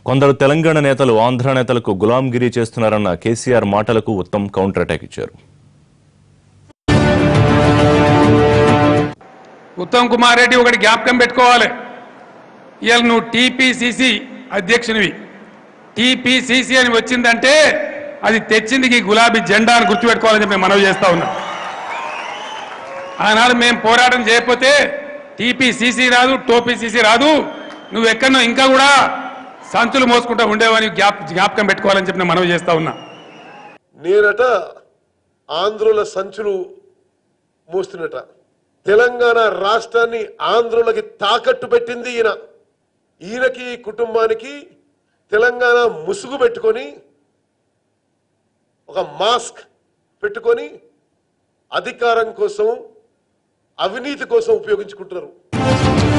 కొందరు తెలంగాణ నేతలు ఆంధ్ర నేతలకు గులాంగిరి చేస్తున్నారన్న కేసీఆర్ మాటలకు ఉత్తమ్ కౌంటర్ అటాక్ ఇచ్చారు ఉత్తమ్ కుమార్ రెడ్డి ఒకటి జ్ఞాపకం పెట్టుకోవాలి ఇవాళ నువ్వు టీపీసీసీ అధ్యక్షునివి టీపీసీసీ అని వచ్చిందంటే అది తెచ్చింది ఈ గులాబీ జెండా అని గుర్తుపెట్టుకోవాలని చెప్పి మనవి చేస్తా ఉన్నా ఆనాడు మేము పోరాటం చేయకపోతే టీపీసీసీ రాదు టోపీసీసీ రాదు నువ్వు ఎక్కడో ఇంకా కూడా సంచులు మోసుకుంటూ ఉండేవని జ్ఞాప జ్ఞాపకం పెట్టుకోవాలని చెప్పి నేను మనవి చేస్తా ఉన్నా నేనట ఆంధ్రుల సంచులు మోస్తున్నట తెలంగాణ రాష్ట్రాన్ని ఆంధ్రులకి తాకట్టు పెట్టింది ఈయన ఈయనకి ఈ కుటుంబానికి తెలంగాణ ముసుగు పెట్టుకొని ఒక మాస్క్ పెట్టుకొని అధికారం కోసం అవినీతి కోసం ఉపయోగించుకుంటున్నారు